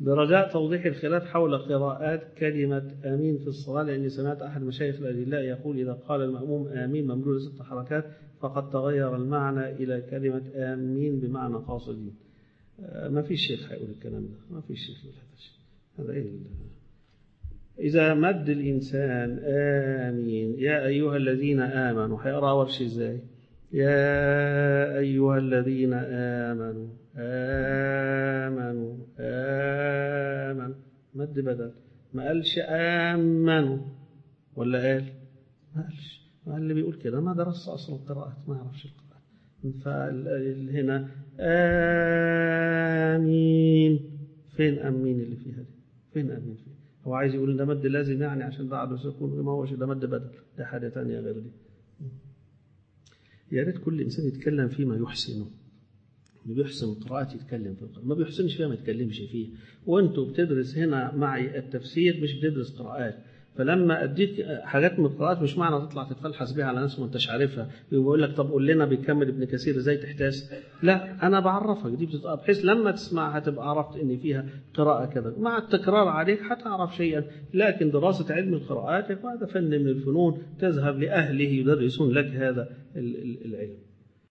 برجاء توضيح الخلاف حول قراءات كلمة آمين في الصلاة لأني سمعت أحد مشايخ الأدلاء يقول إذا قال المأموم آمين ممدودة ست حركات فقد تغير المعنى إلى كلمة آمين بمعنى قاصدين آه، ما في شيخ هيقول الكلام ده ما في شيخ يقول هذا الشيء هذا إيه ال- إذا مد الإنسان آمين يا أيها الذين آمنوا هيقرأ أول شيء إزاي يا أيها الذين آمنوا آمنوا آمنوا مد بدل ما قالش آمنوا ولا قال ما قالش ما قال اللي بيقول كده ما درس أصل القراءات ما يعرفش القراءات فهنا آمين فين أمين اللي فيها دي فين أمين فيها هو عايز يقول ده مد لازم يعني عشان بعده سكون ما هوش ده مد بدل ده حاجة تانية غير دي يا ريت كل إنسان يتكلم فيما يحسنه اللي بيحسن القراءات يتكلم في القراءة ما بيحسنش فيها ما يتكلمش فيه وانتوا بتدرس هنا معي التفسير مش بتدرس قراءات فلما اديك حاجات من القراءات مش معنى تطلع تتفلحس بيها على ناس ما انتش عارفها ويقول لك طب قول لنا بيكمل ابن كثير ازاي تحتاس لا انا بعرفك دي بتبقى بحيث لما تسمعها تبقى عرفت ان فيها قراءه كذا مع التكرار عليك هتعرف شيئا لكن دراسه علم القراءات هذا فن من الفنون تذهب لاهله يدرسون لك هذا ال- ال- العلم